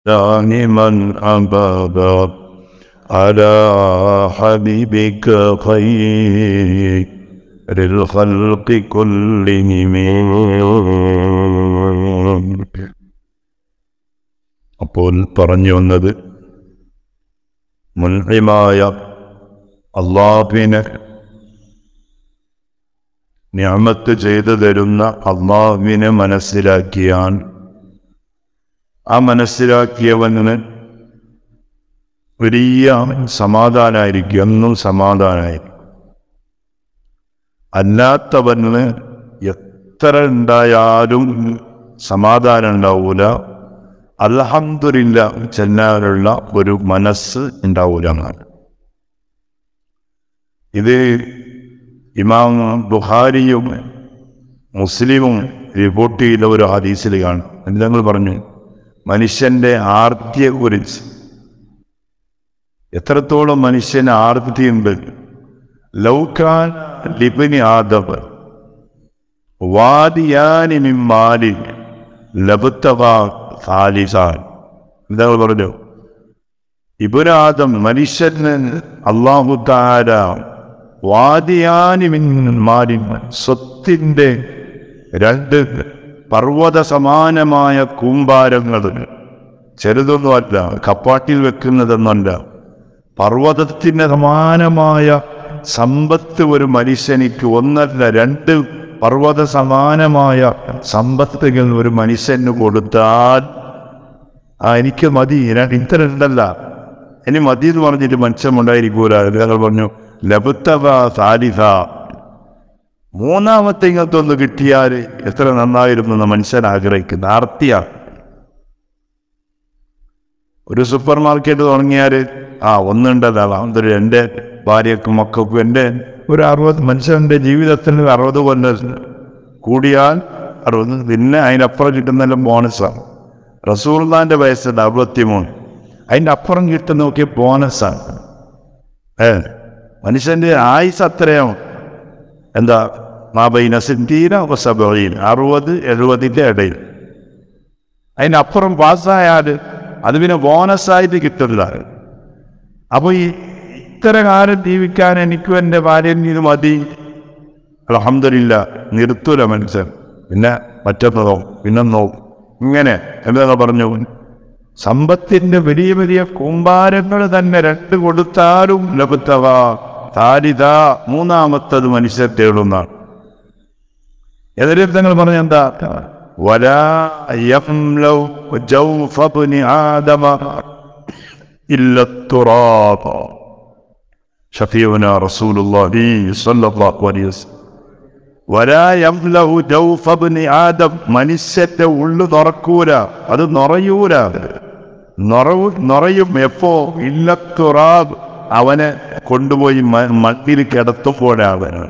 من أبدا على حبيبك خير الخلق كلهم അപ്പോൾ പറഞ്ഞു വന്നത് മുൻഹിമായ അള്ളാഹുവിനെ ഞാമത്ത് ചെയ്തു തരുന്ന അള്ളാഹുവിനെ മനസ്സിലാക്കിയാൽ ആ മനസ്സിലാക്കിയവന് വലിയ സമാധാനമായിരിക്കും എന്നും സമാധാനമായിരിക്കും അല്ലാത്തവന് എത്ര ഉണ്ടായാലും സമാധാനം ഉണ്ടാവൂല അൽഹംദുലില്ല ചെല്ലാനുള്ള ഒരു മനസ്സ് ഉണ്ടാവൂല എന്നാണ് ഇത് ഇമാം ബുഹാരിയും മുസ്ലിമും റിപ്പോർട്ട് ചെയ്ത ഒരു ഹദീസിൽ കാണും എന്നിട്ട് ഞങ്ങൾ പറഞ്ഞു മനുഷ്യന്റെ ആർത്തിയെ കുറിച്ച് എത്രത്തോളം മനുഷ്യന് ആർത്തിയുണ്ട് ലൗക്കാൻ ലിബിനി ആദവ് വാദിയാനി മിമ്മാലി ലബുത്തവാ സാലിസാൻ എന്താ പറഞ്ഞു ഇബുനാദം മനുഷ്യന് അള്ളാഹു താര വാദിയാനി മിന്മാലി സ്വത്തിൻ്റെ രണ്ട് പർവ്വത സമാനമായ കൂമ്പാരങ്ങൾ ചെറുതൊന്നുമല്ല കപ്പാട്ടിൽ വെക്കുന്നതെന്നല്ല പർവ്വതത്തിന് സമാനമായ സമ്പത്ത് ഒരു മനുഷ്യനിക്ക് ഒന്നല്ല രണ്ട് പർവ്വത സമാനമായ സമ്പത്തുകൾ ഒരു മനുഷ്യന് കൊടുത്താൽ ആ എനിക്ക് മതി ഞാൻ ഇത്ര ഉണ്ടല്ല ഇനി മതി എന്ന് പറഞ്ഞിട്ട് മനുഷ്യമുണ്ടായിരിക്കൂല ഞങ്ങൾ പറഞ്ഞു ലബുത്തവ സാലിസ മൂന്നാമത്തെ ഇങ്ങനത്തെ ഒന്ന് കിട്ടിയാൽ എത്ര നന്നായിരുന്നു എന്ന് മനുഷ്യൻ ആഗ്രഹിക്കുന്ന ആർത്തിയാണ് ഒരു സൂപ്പർ മാർക്കറ്റ് തുടങ്ങിയാൽ ആ ഒന്നുണ്ടല്ലോ അതൊരു എൻ്റെ ഭാര്യക്കും മക്കൾക്കും എൻ്റെ ഒരു അറുപത് മനുഷ്യൻ്റെ ജീവിതത്തിൽ അറുപത് കൊല്ലം കൂടിയാൽ അറുപത് പിന്നെ അതിനപ്പുറം കിട്ടുന്നതെല്ലാം ബോണസാണ് റസൂർദാൻ്റെ വയസ്സുണ്ട് അറുപത്തി മൂന്ന് അതിൻ്റെ അപ്പുറം കിട്ടുന്ന നോക്കിയ ബോണസാണ് ഏ മനുഷ്യൻ്റെ ആയുസ് അത്രയാണ് എന്താ മാബൈന സിദ്ധീന സബീൻ അറുപത് എഴുപതിൻ്റെ ഇടയിൽ അതിനപ്പുറം പാസ്സായാൽ അത് പിന്നെ ബോണസായിട്ട് കിട്ടില്ല അപ്പോൾ ഈ ഇത്ര കാലം ജീവിക്കാൻ എനിക്കും എൻ്റെ ഭാര്യയും ഇത് മതി അലഹമില്ല നിർത്തൂല മനുഷ്യൻ പിന്നെ മറ്റൊന്നതോ പിന്നൊന്നോ ഇങ്ങനെ എന്താ പറഞ്ഞു സമ്പത്തിൻ്റെ വലിയ വലിയ കൂമ്പാരങ്ങൾ തന്നെ രണ്ട് കൊടുത്താലും ലഭുത്തവ താരിത മൂന്നാമത്തത് മനുഷ്യർ തേടുന്നതാണ് എതിരർത്ഥങ്ങൾ പറഞ്ഞ എന്താ ولا يملأ جوف ابن آدم إلا التراب شفيعنا رسول الله صلى الله عليه وسلم ولا يملأ جوف ابن آدم മനുഷ്യന്റെ ഉള്ളു തുറക്കൂല അത് നിറയൂല നിറവ് നിറയും എപ്പോ ഇല്ലത്തുറാബ് അവനെ കൊണ്ടുപോയി മ- മണ്ണിൽ കിടത്തുമ്പോഴാണ്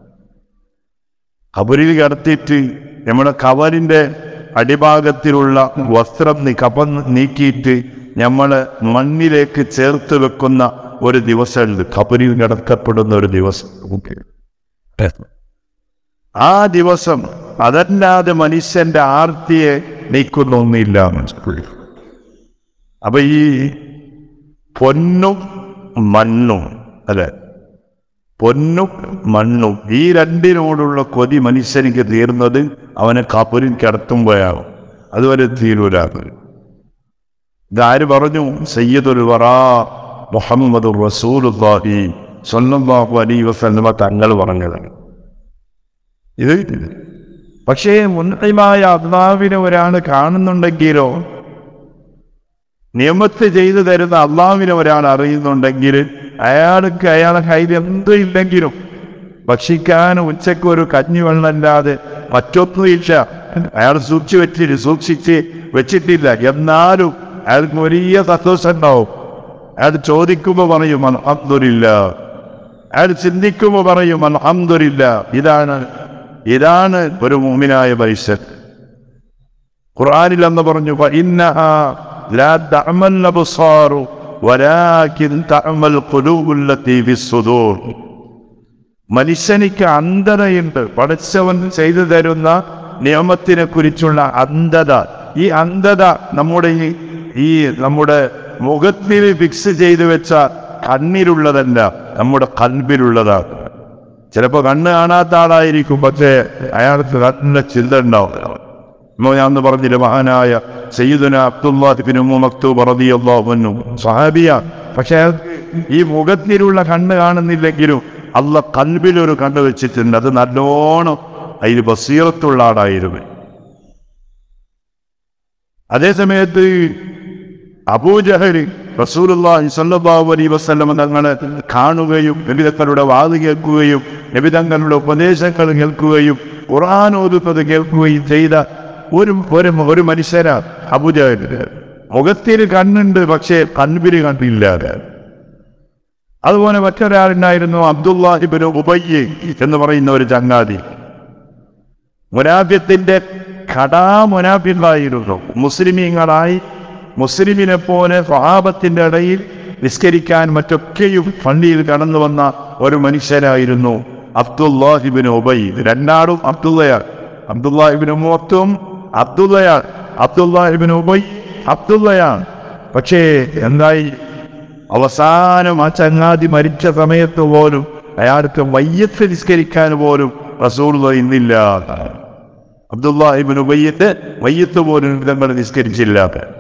കബറിൽ കിടത്തിയിട്ട് നമ്മുടെ കവറിൻ്റെ അടിഭാഗത്തിലുള്ള വസ്ത്രം നീ കപ നീക്കിയിട്ട് നമ്മൾ മണ്ണിലേക്ക് ചേർത്ത് വെക്കുന്ന ഒരു ദിവസമുണ്ട് കബറിൽ കിടക്കപ്പെടുന്ന ഒരു ദിവസം ആ ദിവസം അതല്ലാതെ മനുഷ്യന്റെ ആർത്തിയെ നീക്കുന്ന ഒന്നില്ല മനസ്സിലായി അപ്പൊ ഈ പൊന്നും മണ്ണും അല്ലെ പൊന്നും മണ്ണും ഈ രണ്ടിനോടുള്ള കൊതി മനുഷ്യനിക്ക് തീർന്നത് അവനെ കപ്പലിൽ കിടത്തുമ്പോഴാകും അതുവരെ തീരൂരാണ് ഇതാര് പറഞ്ഞു സയ്യദുൽ വറ മുഹമ്മദ് റസൂലുള്ളാഹി സ്വല്ലല്ലാഹു അലൈഹി വസല്ലമ തങ്ങൾ പറഞ്ഞതാണ് ഇത് പക്ഷേ മുൻകൈമായ അള്ളാവിനെ ഒരാൾ കാണുന്നുണ്ടെങ്കിലോ നിയമത്ത് ചെയ്തു തരുന്ന അള്ളാവിനെ ഒരാൾ അറിയുന്നുണ്ടെങ്കിൽ അയാൾക്ക് അയാളെ കയ്യിൽ എന്തും ഇല്ലെങ്കിലും ഭക്ഷിക്കാൻ ഉച്ചയ്ക്ക് ഒരു കഞ്ഞി വെള്ളമല്ലാതെ മറ്റൊന്നുമില്ല അയാൾ സൂക്ഷിച്ച് വെച്ചിട്ട് സൂക്ഷിച്ച് വെച്ചിട്ടില്ല എന്നാലും അയാൾക്ക് വലിയ സന്തോഷം ഉണ്ടാവും അയാൾ ചോദിക്കുമ്പോൾ പറയും അൽഹംദുലില്ല അയാൾ ചിന്തിക്കുമ്പോൾ പറയും അൽഹംദുലില്ല ഇതാണ് ഇതാണ് ഒരു മുമിനായ മനുഷ്യൻ ഖുർആനിൽ എന്ന് പറഞ്ഞു "ഫഇന്നഹാ ലാ തഅമൽ അബ്സാറു വലാകിൻ തഅമൽ ഖുലൂബുല്ലതി ഫിസ്സുദൂർ മനുഷ്യനിക്ക് അന്ധതയുണ്ട് പഠിച്ചവൻ ചെയ്തു തരുന്ന നിയമത്തിനെ കുറിച്ചുള്ള അന്ധത ഈ അന്ധത നമ്മുടെ ഈ ഈ നമ്മുടെ മുഖത്തിൽ ഫിക്സ് ചെയ്ത് വെച്ച കണ്ണിലുള്ളതല്ല നമ്മുടെ കൽബിലുള്ളതാണ് ചിലപ്പോൾ കണ്ണ് കാണാത്ത ആളായിരിക്കും പക്ഷേ അയാൾക്ക് കണ്ണിന്റെ ചിന്ത ഉണ്ടാവും ഇമ്മ ഞാൻ അന്ന് പറഞ്ഞില്ല മഹാനായ സയ്യിദുന അബ്ദുല്ലാഹിബിന് മക്തൂബ് റളിയല്ലാഹു സഹാബിയ പക്ഷെ അയാൾക്ക് ഈ മുഖത്തിലുള്ള കണ്ണ് കാണുന്നില്ലെങ്കിലും അല്ല കൽബിലൊരു കണ്ണ് വെച്ചിട്ടുണ്ട് അത് നല്ലോണം അതിൽ ബസീറത്തുള്ള ആളായിരുന്നു അതേ സമയത്ത് അബൂജഹൽ റസൂലുള്ളാഹി സ്വല്ലല്ലാഹു അലൈഹി വസല്ലം തങ്ങളെ കാണുകയും നബിതങ്ങളുടെ വാത് കേൾക്കുകയും നബിതങ്ങളുടെ ഉപദേശങ്ങൾ കേൾക്കുകയും ഖുർആൻ ഓതുന്നത് കേൾക്കുകയും ചെയ്ത ഒരു ഒരു ഒരു മനുഷ്യരാ അബൂജഹൽ മുഖത്തിൽ കണ്ണുണ്ട് പക്ഷേ കൺപിൽ കണ്ടില്ലാതെ അതുപോലെ മറ്റൊരാളുണ്ടായിരുന്നു അബ്ദുല്ലാഹിബിൻ ഉബയ്യ് എന്ന് പറയുന്ന ഒരു ചങ്ങാതി മുനാഫ്യത്തിന്റെ കടാമുനാഫ്യങ്ങളായിരുന്നു മുസ്ലിമീങ്ങളായി മുസ്ലിമിനെ പോലെ സ്വഹാബത്തിന്റെ ഇടയിൽ നിസ്കരിക്കാൻ മറ്റൊക്കെയും പള്ളിയിൽ കടന്നു വന്ന ഒരു മനുഷ്യരായിരുന്നു അബ്ദുല്ലാഹിബിൻ ഉബൈ രണ്ടാളും അബ്ദുള്ളയാണ് അബ്ദുല്ലാഹിബിൻ മുഹത്തും അബ്ദുള്ളയാണ് അബ്ദുല്ലാഹിബിൻ ഉബൈ അബ്ദുള്ളയാണ് പക്ഷേ എന്തായി അവസാനം ആ ചങ്ങാതി മരിച്ച സമയത്ത് പോലും അയാൾക്ക് വയ്യത്ത് നിസ്കരിക്കാൻ പോലും റസൂൾ ഇന്നില്ല അബ്ദുല്ലാഹിബിൻ ഉബയ്യത്ത് വയ്യത്ത് പോലും തങ്ങൾ നിസ്കരിച്ചില്ല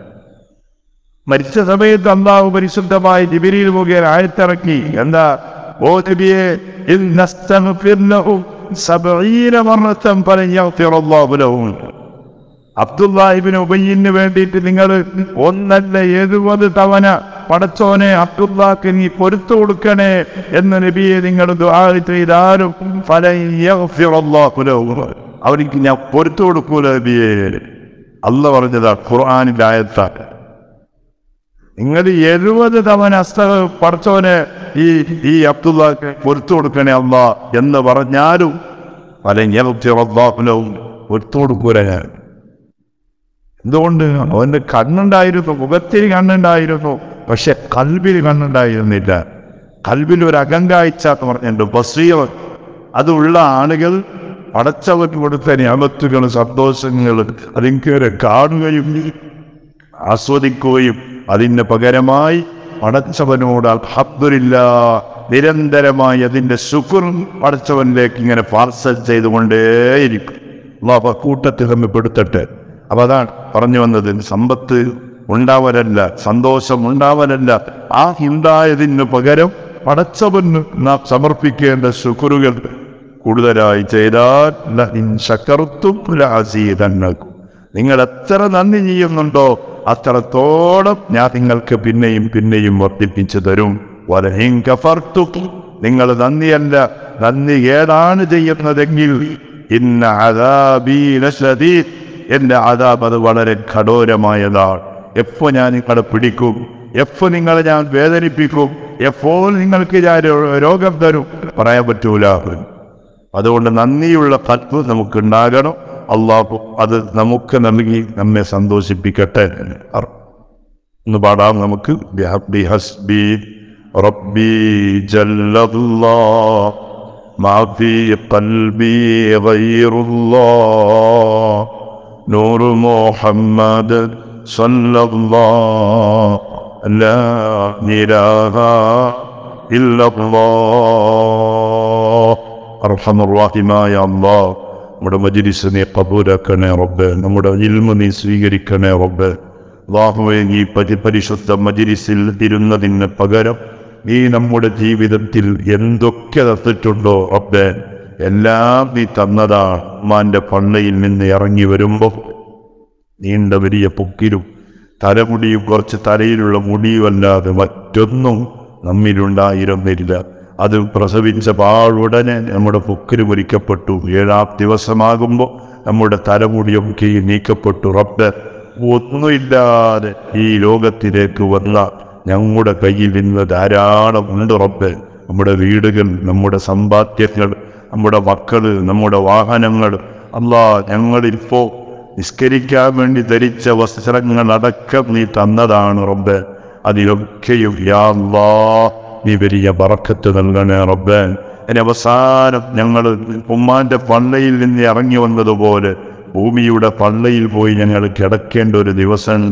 മരിച്ച സമയത്ത് അള്ളാഹു പരിശുദ്ധമായ ജിബിരിയിൽ മുഖേന ആയത്തിറക്കി എന്താ ഓ നബിയെ ഇൻ നസ്തഗ്ഫിർ ലഹും സബഈന മറത്തം ഫലൻ യഗ്ഫിറല്ലാഹു ലഹും അബ്ദുല്ലാഹിബിന് ഉബയ്യിന് വേണ്ടിയിട്ട് നിങ്ങൾ ഒന്നല്ല എഴുപത് തവണ പടച്ചോനെ അബ്ദുല്ലാക്ക് നീ പൊരുത്തു കൊടുക്കണേ എന്ന് നബിയെ നിങ്ങൾ ദുആ ചെയ്താലും ഫലൻ യഗ്ഫിറല്ലാഹു ലഹും അവർക്ക് ഞാൻ പൊരുത്തു കൊടുക്കൂല നബിയെ അല്ല പറഞ്ഞതാ ഖുർആാനിന്റെ ആയത്താണ് നിങ്ങൾ എഴുപത് തവണ അസ്ത പടച്ചോനെ ഈ ഈ അബ്ദുല്ലാക്ക് പൊരുത്തു കൊടുക്കണേ അല്ല എന്ന് പറഞ്ഞാലും പല ഞെറുത്തിറല്ലാഹുലവും പൊരുത്തു കൊടുക്കൂല ഞാൻ എന്തുകൊണ്ട് അവന്റെ കണ്ണുണ്ടായിരുന്നു മുഖത്തിൽ കണ്ണുണ്ടായിരുന്നു പക്ഷെ കൽബിൽ കണ്ണുണ്ടായിരുന്നില്ല കൽബിൽ ഒരു അകങ്കാഴ്ച എന്ന് പറഞ്ഞിട്ടുണ്ട് ബസീർ അതുള്ള ആളുകൾ പടച്ചവൻ കൊടുത്ത ഞാമത്തുകൾ സന്തോഷങ്ങൾ അതിങ്ങനെ കാണുകയും ആസ്വദിക്കുകയും അതിന് പകരമായി പടച്ചവനോട് അൽഹബ്ദുലില്ല നിരന്തരമായി അതിൻ്റെ ശുക്ർ പടച്ചവനിലേക്ക് ഇങ്ങനെ പാർസൽ ചെയ്തുകൊണ്ടേയിരിക്കും അള്ളാഹ് കൂട്ടത്തിൽ തമ്മിൽ പെടുത്തട്ടെ അപ്പം അതാണ് പറഞ്ഞു വന്നത് സമ്പത്ത് ഉണ്ടാവലല്ല സന്തോഷം ഉണ്ടാവലല്ല ആ ഉണ്ടായതിന് പകരം പടച്ചവന് നാം സമർപ്പിക്കേണ്ട ശുക്രുകൾ കൂടുതലായി ചെയ്താൽ ലഇൻ ശക്കർത്തും ലഅസീദന്നക്കും നിങ്ങൾ എത്ര നന്ദി ചെയ്യുന്നുണ്ടോ അത്രത്തോളം ഞാൻ നിങ്ങൾക്ക് പിന്നെയും പിന്നെയും വർദ്ധിപ്പിച്ചു തരും വലഹിൻ കഫർത്തും നിങ്ങൾ നന്ദിയല്ല നന്ദി ഏതാണ് ചെയ്യുന്നതെങ്കിൽ ഇന്ന അദാബീ ലശദീദ് എന്റെ അതാബ് അത് വളരെ കഠോരമായതാണ് എപ്പോ ഞാൻ നിങ്ങളെ പിടിക്കും എപ്പോ നിങ്ങളെ ഞാൻ വേദനിപ്പിക്കും എപ്പോൾ നിങ്ങൾക്ക് ഞാൻ രോ- രോഗം തരും പറയാൻ പറ്റൂല അതുകൊണ്ട് നന്ദിയുള്ള കൽപ്പ് നമുക്കുണ്ടാകണം അള്ളാഹു അത് നമുക്ക് നൽകി നമ്മെ സന്തോഷിപ്പിക്കട്ടെ അർ- ഒന്ന് പാടാം നമുക്ക് ബിഹബ്ബി ഹസ്ബി റബ്ബി ജല്ലല്ലാ ما في قلبي غير الله نور محمد صلى الله لا إله إلا الله أرحم الراحماയ അള്ളാഹ് നമ്മുടെ മജിലിസ് നീ കബൂലാക്കണേ റബ്ബ് നമ്മുടെ ഇൽമ നീ സ്വീകരിക്കണേ റബ്ബ് അള്ളാഹുവെ നീ പരി പരിശുദ്ധ മജിലിസിൽ ഇരുന്നതിന് പകരം നീ നമ്മുടെ ജീവിതത്തിൽ എന്തൊക്കെ തന്നിട്ടുണ്ടോ റബ്ബെ എല്ലാം നീ തന്നതാണ് ഉമ്മാന്റെ പള്ളയിൽ നിന്ന് ഇറങ്ങി വരുമ്പോൾ നീണ്ട വലിയ പൊക്കിലും തലമുടിയും കുറച്ച് തലയിലുള്ള മുടിയുമല്ലാതെ മറ്റൊന്നും നമ്മിലുണ്ടായിരുന്നില്ല അത് പ്രസവിച്ച പാടുടനെ നമ്മുടെ പൊക്കിന് മുരിക്കപ്പെട്ടു ഏഴാം ദിവസമാകുമ്പോൾ നമ്മുടെ തലമുടിയൊക്കെ നീക്കപ്പെട്ടു റബ്ബ് ഒന്നുമില്ലാതെ ഈ ലോകത്തിലേക്ക് വന്ന ഞങ്ങളുടെ കയ്യിൽ ഇന്ന് ധാരാളം ഉണ്ട് റബ്ബ് നമ്മുടെ വീടുകൾ നമ്മുടെ സമ്പാദ്യങ്ങൾ നമ്മുടെ മക്കള് നമ്മുടെ വാഹനങ്ങൾ അല്ലാ ഞങ്ങളിപ്പോ നിസ്കരിക്കാൻ വേണ്ടി ധരിച്ച വസ്ത്രങ്ങൾ അടക്കം നീ തന്നതാണ് റബ്ബ് അതിലൊക്കെയും യാ അല്ലാ നീ വലിയ ബറക്കത്ത് നൽകണേ റബ്ബ് അതിന് അവസാനം ഞങ്ങൾ ഉമ്മാന്റെ പള്ളയിൽ നിന്ന് ഇറങ്ങി വന്നതുപോലെ ഭൂമിയുടെ പള്ളയിൽ പോയി ഞങ്ങൾ കിടക്കേണ്ട ഒരു ദിവസമുണ്ട്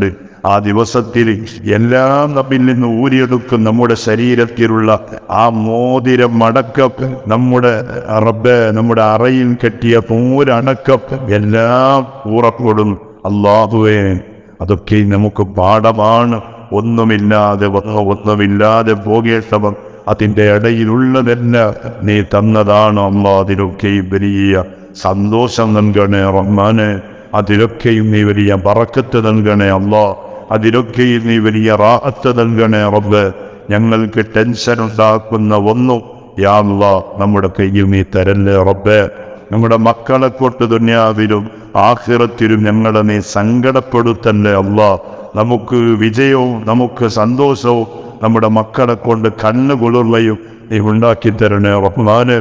ആ ദിവസത്തിൽ എല്ലാം നമ്മിൽ നിന്ന് ഊരിയെടുക്കും നമ്മുടെ ശരീരത്തിലുള്ള ആ മോതിരം അടക്കം നമ്മുടെ റബ്ബ് നമ്മുടെ അറയിൽ കെട്ടിയ പൂരടക്കം എല്ലാം ഊറപ്പെടും അള്ളാഹുവേ അതൊക്കെ നമുക്ക് പാഠമാണ് ഒന്നുമില്ലാതെ വന്ന് ഒന്നുമില്ലാതെ പോകേണ്ടവർ അതിൻ്റെ ഇടയിലുള്ളതെല്ലാം നീ തന്നതാണ് അമ്മ അതിലൊക്കെയും വലിയ സന്തോഷം നൽകണേ റഹ്മാനെ അതിലൊക്കെയും നീ വലിയ പറക്കത്ത് നൽകണേ അല്ലാ അതിലൊക്കെയും നീ വലിയ റാഹത്ത് നൽകണേ റബ്ബ് ഞങ്ങൾക്ക് ടെൻഷൻ ഉണ്ടാക്കുന്ന ഒന്നും യാ അല്ലാ നമ്മുടെ കയ്യിൽ നീ തരല്ലേ റബ്ബേ നമ്മുടെ മക്കളെ കൊണ്ട് ദുന്യാവിലും ആഖിറത്തിലും ഞങ്ങളെ നീ സങ്കടപ്പെടുത്തല്ലേ അല്ലാ നമുക്ക് വിജയവും നമുക്ക് സന്തോഷവും നമ്മുടെ മക്കളെ കൊണ്ട് കണ്ണുകുളിർവയും നീ ഉണ്ടാക്കി തരണേ റഹ്മാനെ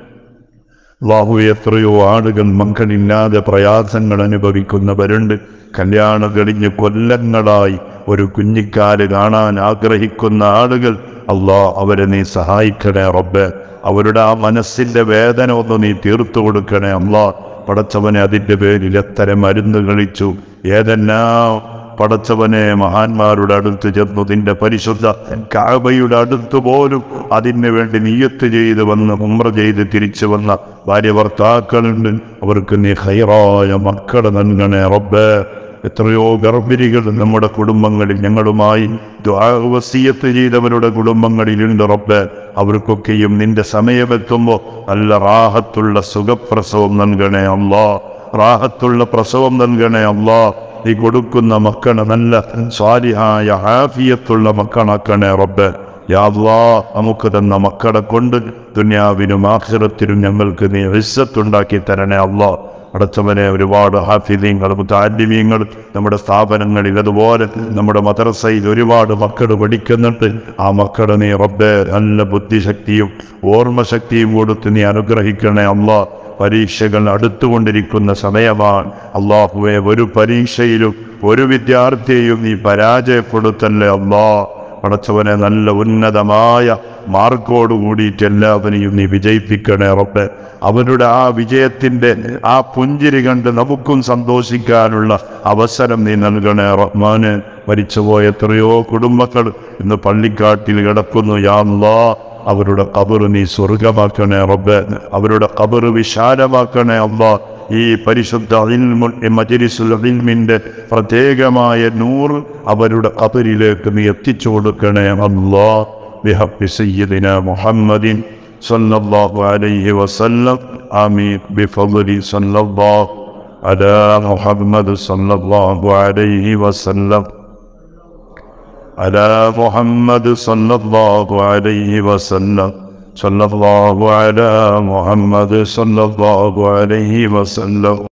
അള്ളാഹു എത്രയോ ആളുകൾ മക്കളില്ലാതെ പ്രയാസങ്ങൾ അനുഭവിക്കുന്നവരുണ്ട് കല്യാണം കഴിഞ്ഞ് കൊല്ലങ്ങളായി ഒരു കുഞ്ഞിക്കാല് കാണാൻ ആഗ്രഹിക്കുന്ന ആളുകൾ അള്ളാ അവരെ നീ സഹായിക്കണേ റബ്ബെ അവരുടെ ആ മനസ്സിൻ്റെ വേദന ഒന്ന് നീ തീർത്തു കൊടുക്കണേ അള്ളാ പടച്ചവനെ അതിൻ്റെ പേരിൽ എത്ര മരുന്ന് കഴിച്ചു ഏതെല്ലാം പടച്ചവനെ മഹാന്മാരുടെ അടുത്ത് ചെന്നു നിന്റെ പരിശുദ്ധ കാബയുടെ അടുത്ത് പോലും അതിന് വേണ്ടി നീയത്ത് ചെയ്ത് വന്ന് ഉമ്ര ചെയ്ത് തിരിച്ചു വന്ന ഭാര്യ ഭർത്താക്കളുണ്ട് അവർക്ക് നീ ഹൈറായ മക്കളെ നൽകണേ റബ്ബേ എത്രയോ ഗർഭിണികൾ നമ്മുടെ കുടുംബങ്ങളിൽ ഞങ്ങളുമായി ദുആ വസിയത്ത് ചെയ്തവരുടെ കുടുംബങ്ങളിലുണ്ട് റബ്ബേ അവർക്കൊക്കെയും നിന്റെ സമയമെത്തുമ്പോൾ നല്ല റാഹത്തുള്ള സുഖപ്രസവം നൽകണേ അല്ലാ റാഹത്തുള്ള പ്രസവം നൽകണേ അല്ലാ നീ കൊടുക്കുന്ന മക്കളെ നല്ല സ്വാരിഹായ ഹാഫിയത്തുള്ള മക്കളാക്കണേ റബ്ബ് യാ അല്ലാ നമുക്ക് തന്ന മക്കളെ കൊണ്ട് ദുനിയാവിനും ആഖിറത്തിനും ഞങ്ങൾക്ക് നീ വിശ്വത്തുണ്ടാക്കി തരണേ അല്ലാ അടച്ചവനെ ഒരുപാട് ഹാഫിദീങ്ങൾ മുത്താലിമീങ്ങൾ നമ്മുടെ സ്ഥാപനങ്ങളിൽ അതുപോലെ നമ്മുടെ മദ്രസയിൽ ഒരുപാട് മക്കൾ പഠിക്കുന്നുണ്ട് ആ മക്കളെ നീ റബ്ബെ നല്ല ബുദ്ധിശക്തിയും ഓർമ്മശക്തിയും കൊടുത്ത് നീ അനുഗ്രഹിക്കണേ അല്ലാ പരീക്ഷകൾ അടുത്തുകൊണ്ടിരിക്കുന്ന സമയമാണ് അള്ളാഹുവെ ഒരു പരീക്ഷയിലും ഒരു വിദ്യാർത്ഥിയെയും നീ പരാജയപ്പെടുത്തല്ലേ അള്ളാ പടച്ചവനെ നല്ല ഉന്നതമായ മാർക്കോട് കൂടിയിട്ട് എല്ലാവരെയും നീ വിജയിപ്പിക്കണേ റബ്ബെ അവരുടെ ആ വിജയത്തിൻ്റെ ആ പുഞ്ചിരി കണ്ട് നമുക്കും സന്തോഷിക്കാനുള്ള അവസരം നീ നൽകണേ റഹ്മാന് മരിച്ചുപോയ എത്രയോ കുടുംബങ്ങൾ ഇന്ന് പള്ളിക്കാട്ടിൽ കിടക്കുന്നു യാ അല്ലാ അവരുടെ കബർ നീ സ്വർഗമാക്കണേ റബ്ബെ അവരുടെ കബർ വിശാലമാക്കണേ അല്ലാ ഈ പരിശുദ്ധ ഇൽമുൽ മജ്ലിസുൽ ഇൽമിന്റെ പ്രത്യേകമായ നൂർ അവരുടെ കബറിലേക്ക് നീ എത്തിച്ചു കൊടുക്കണേ അല്ലാ ബിഹബ്ബി സയ്യിദിന മുഹമ്മദിൻ സല്ലല്ലാഹു അലൈഹി വസല്ലം ആമീൻ ബിഫضل സല്ലല്ലാഹു അലാ മുഹമ്മദ് സല്ലല്ലാഹു അലൈഹി വസല്ലം على محمد صلى الله عليه وسلم صلى الله على محمد صلى الله عليه وسلم